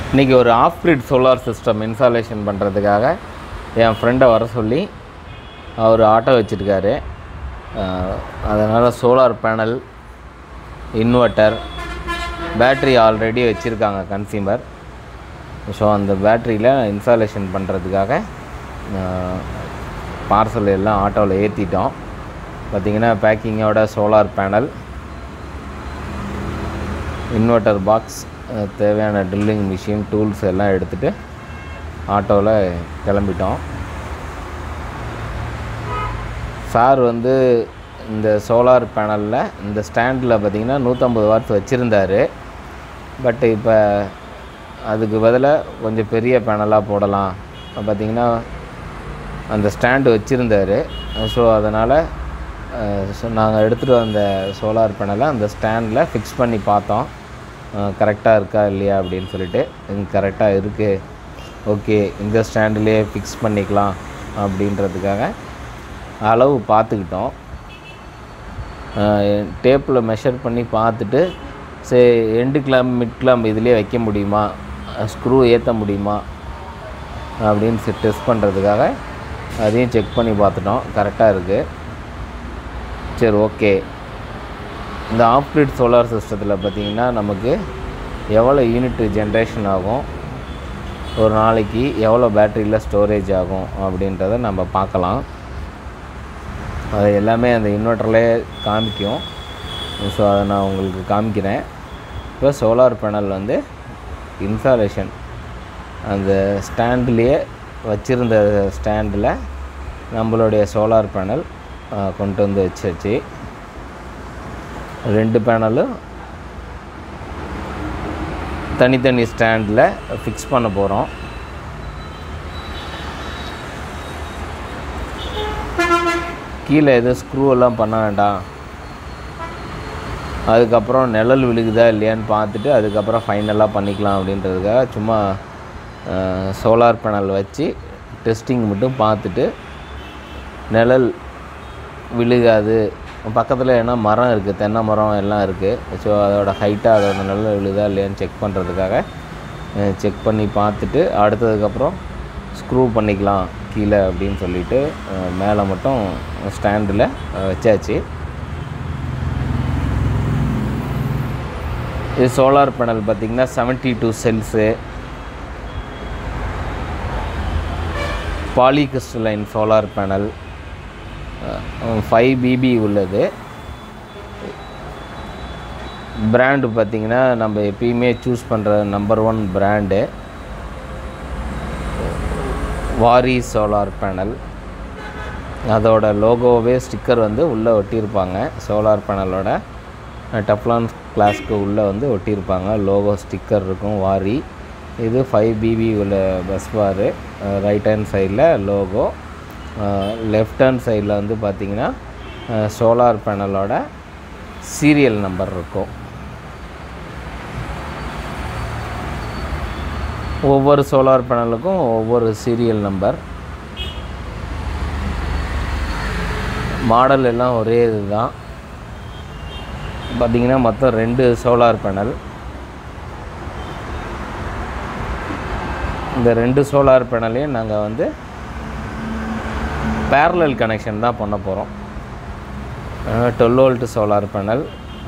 இன்றைக்கி ஒரு off grid solar system installation பண்ணுறதுக்காக என் ஃப்ரெண்டை வர சொல்லி அவர் ஆட்டோ வச்சுருக்காரு அதனால் solar panel inverter battery already வச்சுருக்காங்க கன்சியூமர் ஸோ அந்த பேட்டரியில் இன்ஸ்டாலேஷன் பண்ணுறதுக்காக பார்சல் எல்லாம் ஆட்டோவில் ஏற்றிட்டோம் பார்த்திங்கன்னா பேக்கிங்கோட சோலார் பேனல் இன்வெர்ட்டர் பாக்ஸ் தேவையான ட்ரில்லிங் மிஷின் டூல்ஸ் எல்லாம் எடுத்துகிட்டு ஆட்டோவில் கிளம்பிட்டோம் சார் வந்து இந்த சோலார் பேனலில் இந்த ஸ்டாண்டில் பார்த்திங்கன்னா நூற்றம்பது வாட்ஸ் வச்சுருந்தார் பட் இப்போ அதுக்கு பதிலாக கொஞ்சம் பெரிய பேனலாக போடலாம் பார்த்திங்கன்னா அந்த ஸ்டாண்டு வச்சுருந்தார் ஸோ அதனால் ஸோ நாங்கள் எடுத்துகிட்டு வந்த சோலார் பேனலை அந்த ஸ்டாண்டில் ஃபிக்ஸ் பண்ணி பார்த்தோம் கரெக்டாக இருக்கா இல்லையா அப்படின்னு சொல்லிட்டு கரெக்டாக இருக்குது ஓகே இந்த ஸ்டாண்டுலேயே ஃபிக்ஸ் பண்ணிக்கலாம் அப்படின்றதுக்காக அளவு பார்த்துக்கிட்டோம் டேப்பில் மெஷர் பண்ணி பார்த்துட்டு சரி எண்டு கிளாம் மிட் கிளாம் இதிலே வைக்க முடியுமா ஸ்க்ரூ ஏற்ற முடியுமா அப்படின்னு டெஸ்ட் பண்ணுறதுக்காக அதையும் செக் பண்ணி பார்த்துட்டோம் கரெக்டாக இருக்குது சரி ஓகே இந்த ஆஃப் கிரிட் சோலார் சிஸ்டத்தில் பார்த்திங்கன்னா நமக்கு எவ்வளோ யூனிட் ஜென்ரேஷன் ஆகும் ஒரு நாளைக்கு எவ்வளோ பேட்டரியில் ஸ்டோரேஜ் ஆகும் அப்படின்றத நம்ம பார்க்கலாம் அது எல்லாமே அந்த இன்வெர்ட்டர்லேயே காமிக்கும் ஸோ அதை நான் உங்களுக்கு காமிக்கிறேன் இப்போ சோலார் பேனல் வந்து இன்ஸ்டாலேஷன் அந்த ஸ்டாண்ட்லேயே வச்சுருந்த ஸ்டாண்டில் நம்மளுடைய சோலார் பேனல் கொண்டு வந்து வச்சாச்சு ரெண்டு பேனலும் தனித்தனி ஸ்டாண்டில் ஃபிக்ஸ் பண்ண போகிறோம் கீழே எதுவும் ஸ்க்ரூ எல்லாம் பண்ண வேண்டாம் அதுக்கப்புறம் நிழல் விழுகுதா இல்லையான்னு பார்த்துட்டு அதுக்கப்புறம் ஃபைனலாக பண்ணிக்கலாம் அப்படின்றதுக்காக சும்மா சோலார் பேனல் வச்சு டெஸ்டிங் மட்டும் பார்த்துட்டு நிழல் விழுகாது பக்கத்தில் ஏன்னா மரம் இருக்குது தென்னை மரம் எல்லாம் இருக்குது ஸோ அதோட ஹைட்டாக அதோட நிழல் விழுதா இல்லையான்னு செக் பண்ணுறதுக்காக செக் பண்ணி பார்த்துட்டு அடுத்ததுக்கப்புறம் ஸ்க்ரூ பண்ணிக்கலாம் கீழே அப்படின்னு சொல்லிட்டு மேலே மட்டும் ஸ்டாண்டில் வச்சாச்சு இது சோலார் பேனல் பார்த்திங்கன்னா seventy two cells polycrystalline solar panel five BB உள்ளது பிராண்டு பார்த்திங்கன்னா நம்ம எப்பயுமே சூஸ் பண்ணுற number one brand Waaree solar panel அதோட லோகோவே ஸ்டிக்கர் வந்து உள்ளே ஒட்டியிருப்பாங்க சோலார் பேனலோட டப்லான் கிளாஸ்க்கு உள்ளே வந்து ஒட்டியிருப்பாங்க லோகோ ஸ்டிக்கர் இருக்கும் வாரி இது ஃபைவ் பிபி உள்ள பஸ் பாரு ரைட் ஹேண்ட் சைடில் லோகோ லெஃப்ட் ஹேண்ட் சைடில் வந்து பார்த்திங்கன்னா சோலார் பேனலோட சீரியல் நம்பர் இருக்கும் ஒவ்வொரு சோலார் பேனலுக்கும் ஒவ்வொரு சீரியல் நம்பர் மாடல் எல்லாம் ஒரே இது தான் பார்த்திங்கன்னா மொத்தம் ரெண்டு சோலார் பேனல் இந்த ரெண்டு சோலார் பேனலையும் நாங்கள் வந்து பேரலல் கனெக்ஷன் தான் பண்ண போகிறோம் twelve volt solar panel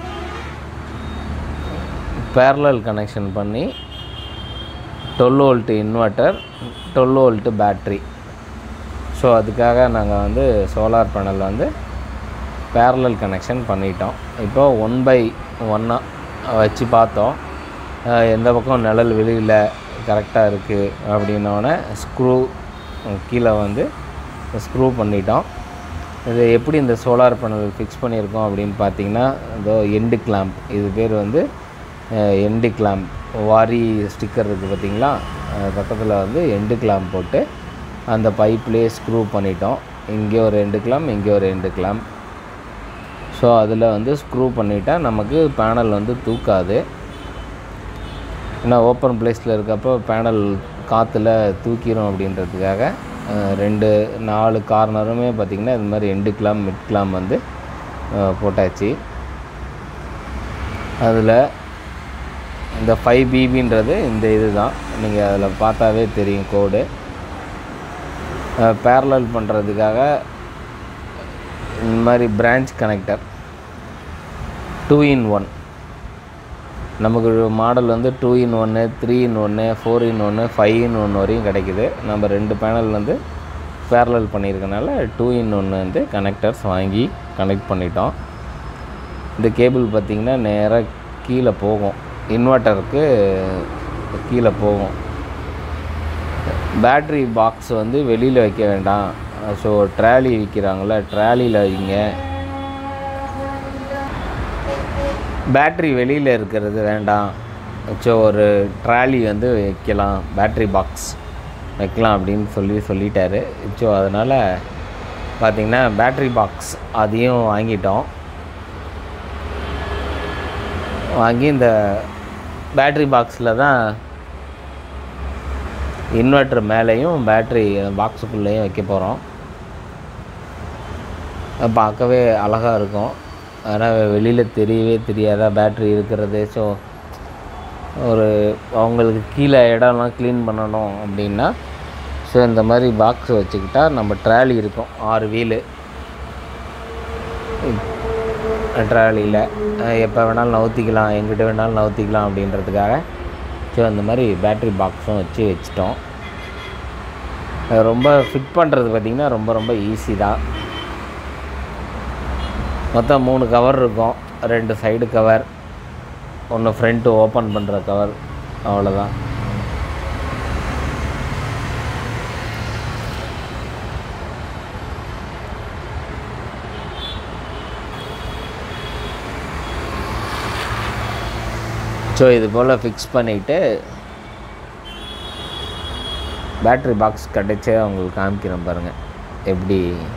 parallel connection பண்ணி twelve volt inverter twelve volt battery so அதுக்காக நாங்கள் வந்து சோலார் பேனல் வந்து பேரலல் கனெக்ஷன் பண்ணிட்டோம் இப்போ ஒன் பை ஒன்னாக வச்சு பார்த்தோம் எந்த பக்கம் நிழல் வெளியில் கரெக்டாக இருக்குது அப்படின்னோடனே ஸ்க்ரூ கீழே வந்து ஸ்க்ரூ பண்ணிட்டோம் இது எப்படி இந்த சோலார் பேனல் ஃபிக்ஸ் பண்ணியிருக்கோம் அப்படின்னு பார்த்தீங்கன்னா இதோ எண்டு கிளாம்ப் இது பேர் வந்து எண்டு கிளாம்ப் வாரி ஸ்டிக்கர் இருக்குது பார்த்திங்களா பக்கத்தில் வந்து எண்டு கிளாம்ப் போட்டு அந்த பைப்லேயே ஸ்க்ரூ பண்ணிட்டோம் இங்கே ஒரு எண்டு கிளாம்ப் இங்கே ஒரு எண்டு கிளாம்ப் ஸோ அதில் வந்து ஸ்க்ரூ பண்ணிட்டால் நமக்கு பேனல் வந்து தூக்காது ஏன்னா ஓப்பன் பிளேஸில் இருக்கப்போ பேனல் காற்றுல தூக்கிடும் அப்படின்றதுக்காக ரெண்டு நாலு கார்னருமே பார்த்திங்கன்னா இது மாதிரி எண்டு கிளாம் மிட் கிளாம் வந்து போட்டாச்சு அதில் இந்த ஃபைவ் பிபின்றது இந்த இது தான் நீங்கள் அதில் பார்த்தாவே தெரியும் கோடு பேரலல் பண்ணுறதுக்காக இந்த மாதிரி branch connector two in one நமக்கு மாடல் வந்து டூ இன் ஒன்று த்ரீ இன் ஒன்று ஃபோர் இன் ஒன்று ஃபைவ் இன் ஒன்று வரையும் கிடைக்குது நம்ம ரெண்டு பேனல் வந்து பேரலல் பண்ணியிருக்கனால டூ இன் ஒன்று வந்து கனெக்டர்ஸ் வாங்கி கனெக்ட் பண்ணிட்டோம் இந்த கேபிள் பார்த்திங்கன்னா நேராக கீழே போகும் இன்வெர்ட்டருக்கு கீழே போகும் பேட்ரி பாக்ஸ் வந்து வெளியில் வைக்க வேண்டாம் ஸோ ட்ராலி விற்கிறாங்கள ட்ராலியில் வைங்க பேட்ரி வெளியில் இருக்கிறது வேண்டாம் ஸோ ஒரு ட்ராலி வந்து வைக்கலாம் பேட்ரி பாக்ஸ் வைக்கலாம் அப்படின்னு சொல்லி சொல்லிட்டாரு ஸோ அதனால் பார்த்திங்கன்னா பேட்ரி பாக்ஸ் அதையும் வாங்கிட்டோம் வாங்கி இந்த பேட்ரி பாக்ஸில் தான் இன்வெர்ட்ரு மேலேயும் பேட்ரி பாக்ஸுக்குள்ளேயும் வைக்க போகிறோம் பார்க்கவே அழகாக இருக்கும் ஆனால் வெளியில் தெரியவே தெரியாதா பேட்ரி இருக்கிறது ஸோ ஒரு அவங்களுக்கு கீழே இடம்லாம் க்ளீன் பண்ணணும் அப்படின்னா ஸோ இந்த மாதிரி பாக்ஸ் வச்சுக்கிட்டா நம்ம ட்ராலி இருக்கும் ஆறு வீலு ட்ராலியில் எப்போ வேணாலும் நவுத்திக்கலாம் எங்கிட்ட வேணாலும் நவுத்திக்கலாம் அப்படின்றதுக்காக ஸோ அந்த மாதிரி பேட்ரி பாக்ஸும் வச்சு வச்சிட்டோம் அது ரொம்ப ஃபிட் பண்ணுறது பார்த்திங்கன்னா ரொம்ப ரொம்ப ஈஸி தான் மொத்தம் மூணு கவர் இருக்கும் ரெண்டு சைடு கவர் ஒன்று ஃப்ரண்ட்டு ஓப்பன் பண்ணுற கவர் அவ்வளோதான் ஸோ இது போல் ஃபிக்ஸ் பண்ணிவிட்டு பேட்ரி பாக்ஸ் கிடச்சே உங்களுக்கு காமிக்கிறேன் பாருங்கள் எப்படி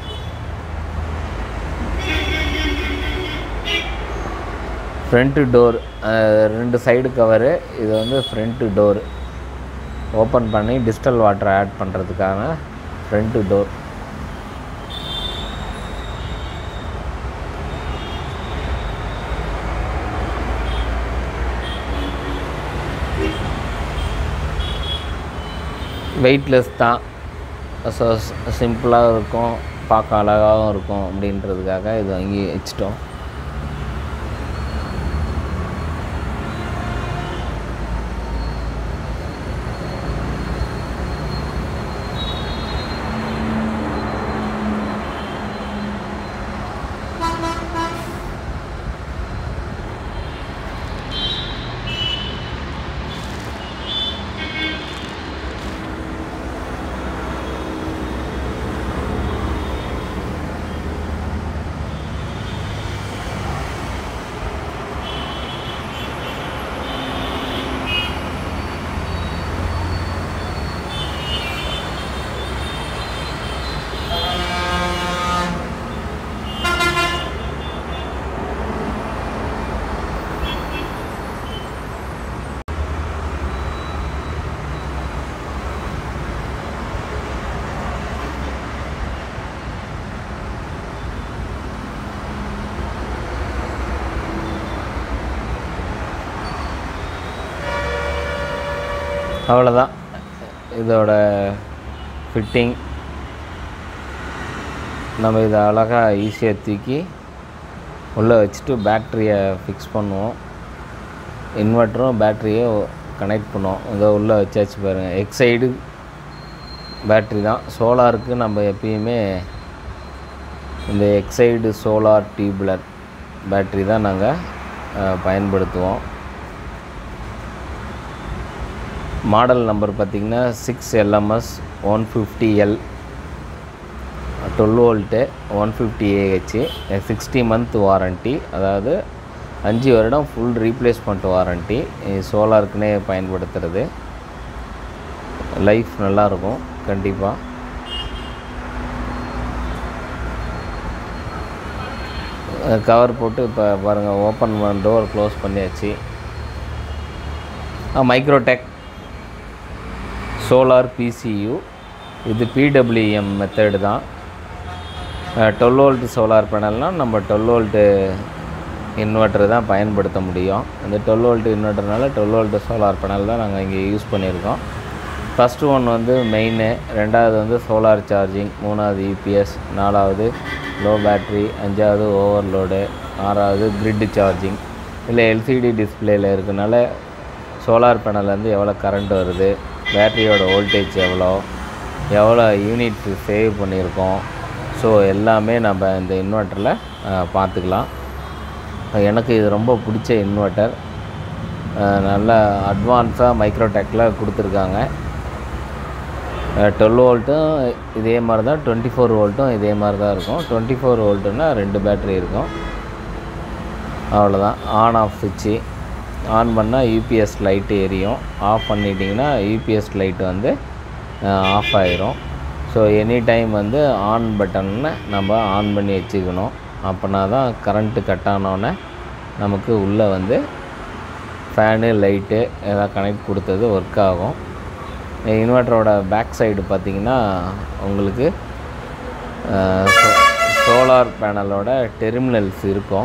ஃப்ரண்ட்டு டோர் ரெண்டு சைடு கவரு இது வந்து ஃப்ரண்ட்டு டோர் ஓப்பன் பண்ணி டிஸ்டல் வாட்டர் ஆட் பண்ணுறதுக்கான ஃப்ரண்ட்டு டோர் வெயிட்லெஸ் தான் ஸோ சிம்பிளாக இருக்கும் பார்க்க அழகாகவும் இருக்கும் அப்படின்றதுக்காக இது வாங்கி வச்சிட்டோம் அவ்வளோதான் இதோட ஃபிட்டிங் நம்ம இதை அழகாக ஈஸியாக தூக்கி உள்ளே வச்சுட்டு பேட்ரியை ஃபிக்ஸ் பண்ணுவோம் இன்வெர்ட்டரும் பேட்ரியை கனெக்ட் பண்ணுவோம் இதை உள்ளே வச்சாச்சு பாருங்கள் எக்ஸைடு பேட்ரி தான் சோலாருக்கு நம்ம எப்பயுமே இந்த எக்ஸைடு சோலார் டியூப்லர் பேட்ரி தான் நாங்கள் பயன்படுத்துவோம் மாடல் நம்பர் பார்த்திங்கன்னா six LMS one fifty L twelve volt one fifty AH sixty month warranty அதாவது அஞ்சு வருடம் ஃபுல் ரீப்ளேஸ்மெண்ட் வாரண்ட்டி சோலாருக்குனே பயன்படுத்துகிறது லைஃப் நல்லாயிருக்கும் கண்டிப்பாக கவர் போட்டு இப்போ பாருங்கள் ஓப்பன் டோர் க்ளோஸ் பண்ணியாச்சு மைக்ரோடெக் சோலார் பிசியு இது பிடபிள்யூஎம் மெத்தடு தான் டுவெல் வோல்ட் சோலார் பேனல்னால் நம்ம டுவெல் வோல்ட்டு இன்வெர்ட்டர் தான் பயன்படுத்த முடியும் இந்த டுவெல் வோல்ட் இன்வெர்ட்டர்னால டுவெல் வோல்ட் சோலார் பேனல் தான் நாங்கள் இங்கே யூஸ் பண்ணியிருக்கோம் ஃபஸ்ட்டு ஒன் வந்து மெயினு ரெண்டாவது வந்து சோலார் சார்ஜிங் மூணாவது யூபிஎஸ் நாலாவது லோ பேட்ரி அஞ்சாவது ஓவர்லோடு ஆறாவது கிரிட் சார்ஜிங் இல்லை எல்சிடி டிஸ்பிளேயில் இருக்கனால சோலார் பேனல்லேருந்து எவ்வளோ கரண்ட் வருது பேட்டரியோட வோல்டேஜ் எவ்வளோ எவ்வளோ யூனிட் சேவ் பண்ணியிருக்கோம் ஸோ எல்லாமே நம்ம இந்த இன்வெர்ட்டரில் பார்த்துக்கலாம் எனக்கு இது ரொம்ப பிடிச்ச இன்வெர்ட்டர் நல்லா அட்வான்ஸாக மைக்ரோடெக்கில் கொடுத்துருக்காங்க டுவெல் வோல்ட்டும் இதே மாதிரி தான் டுவெண்ட்டி ஃபோர் வோல்ட்டும் இதே மாதிரி தான் இருக்கும் டுவெண்ட்டி ஃபோர் வோல்ட்டுன்னா ரெண்டு பேட்ரி இருக்கும் அவ்வளோதான் ஆன் ஆஃப் சுவிட்சு ஆன் பண்ணால் யூபிஎஸ் லைட்டு எரியும் ஆஃப் பண்ணிட்டிங்கன்னா யூபிஎஸ் லைட்டு வந்து ஆஃப் ஆயிரும் ஸோ எனி டைம் வந்து ஆன் பட்டனை நம்ம ஆன் பண்ணி வச்சுக்கணும் அப்போனா தான் கரண்ட்டு கட் ஆனோடனே நமக்கு உள்ளே வந்து ஃபேனு லைட்டு எதாவது கனெக்ட் கொடுத்தது ஒர்க் ஆகும் இன்வெர்ட்டரோட பேக் சைடு பார்த்திங்கன்னா உங்களுக்கு சோலார் பேனலோட டெர்மினல்ஸ் இருக்கும்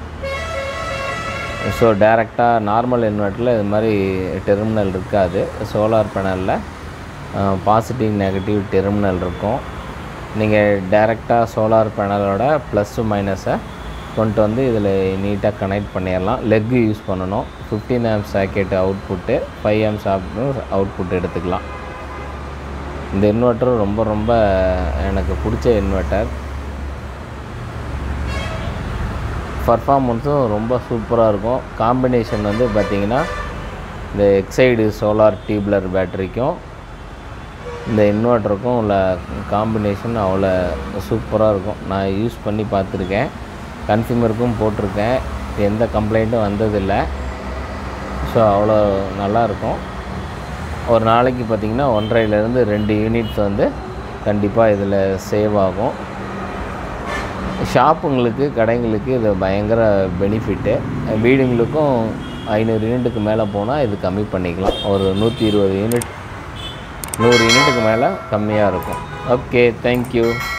ஸோ டேரெக்டாக நார்மல் இன்வெர்ட்டரில் இது மாதிரி டெர்மினல் இருக்காது சோலார் பேனலில் பாசிட்டிவ் நெகட்டிவ் டெர்மினல் இருக்கும் நீங்கள் டேரெக்டாக சோலார் பேனலோட ப்ளஸ்ஸு மைனஸை கொண்டு வந்து இதில் நீட்டாக கனெக்ட் பண்ணிடலாம் லெக்கு யூஸ் பண்ணணும் fifteen amps socket output five amps output எடுத்துக்கலாம் இந்த இன்வெர்ட்டர் ரொம்ப ரொம்ப எனக்கு பிடிச்ச இன்வெர்ட்டர் பர்ஃபார்மன்ஸும் ரொம்ப சூப்பராக இருக்கும் காம்பினேஷன் வந்து பார்த்திங்கன்னா இந்த எக்ஸைடு சோலார் டியூப்லர் பேட்டரிக்கும் இந்த இன்வெர்ட்டருக்கும் உள்ள காம்பினேஷன் அவ்வளோ சூப்பராக இருக்கும் நான் யூஸ் பண்ணி பார்த்துருக்கேன் கன்சியூமருக்கும் போட்டிருக்கேன் எந்த கம்ப்ளைண்ட்டும் வந்ததில்லை ஸோ அவ்வளோ நல்லாயிருக்கும் ஒரு நாளைக்கு பார்த்திங்கன்னா ஒன்றரைலேருந்து ரெண்டு யூனிட்ஸ் வந்து கண்டிப்பாக இதில் சேவ் ஆகும் ஷாப்புங்களுக்கு கடைங்களுக்கு இது பயங்கர பெனிஃபிட்டு வீடுங்களுக்கும் ஐநூறு யூனிட்டுக்கு மேலே போனால் இது கம்மி பண்ணிக்கலாம் ஒரு நூற்றி இருபது யூனிட் நூறு யூனிட்டுக்கு மேலே கம்மியாக இருக்கும் ஓகே தேங்க்யூ